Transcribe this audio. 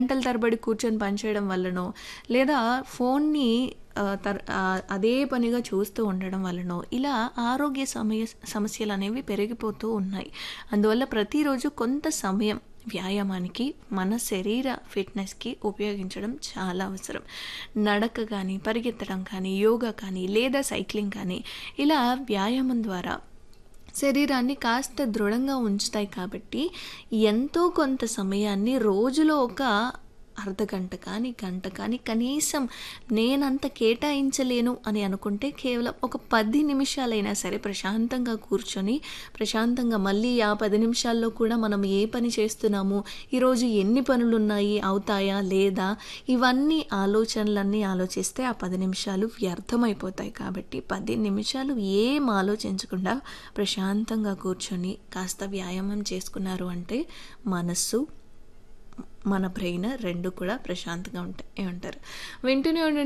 గంటల తరబడి కూర్చొని పనిచేయడం వల్లనో లేదా ఫోన్ని ఆహ్, తర్ ఆహ్, అదే పనిగా చూస్తూ ఉండడం వల్లనో ఇలా ఆరోగ్య సమయ సమస్యలు అనేవి పెరిగిపోతూ ఉన్నాయి అందువల్ల ప్రతిరోజు కొంత సమయం వ్యాయామానికి మన శరీర ఫిట్నెస్కి ఉపయోగించడం చాలా అవసరం నడక కానీ పరిగెత్తడం కానీ యోగా కానీ లేదా సైక్లింగ్ కానీ ఇలా వ్యాయామం ద్వారా శరీరాన్ని కాస్త దృఢంగా ఉంచుతాయి కాబట్టి ఎంతో కొంత సమయాన్ని రోజులో ఒక అర్ధగంట కానీ గంట కానీ కనీసం నేనంత కేటాయించలేను అని అనుకుంటే కేవలం ఒక పది నిమిషాలైనా సరే ప్రశాంతంగా కూర్చొని ప్రశాంతంగా మళ్ళీ ఆ పది నిమిషాల్లో కూడా మనం ఏ పని చేస్తున్నాము ఈరోజు ఎన్ని పనులు ఉన్నాయి అవుతాయా లేదా ఇవన్నీ ఆలోచనలన్నీ ఆలోచిస్తే ఆ పది నిమిషాలు వ్యర్థమైపోతాయి కాబట్టి పది నిమిషాలు ఏం ఆలోచించకుండా ప్రశాంతంగా కూర్చొని కాస్త వ్యాయామం చేసుకున్నారు అంటే మనస్సు మన బ్రెయిన్ రెండు కూడా ప్రశాంతంగా ఉంటాయి ఉంటారు వింటూనే ఉండండి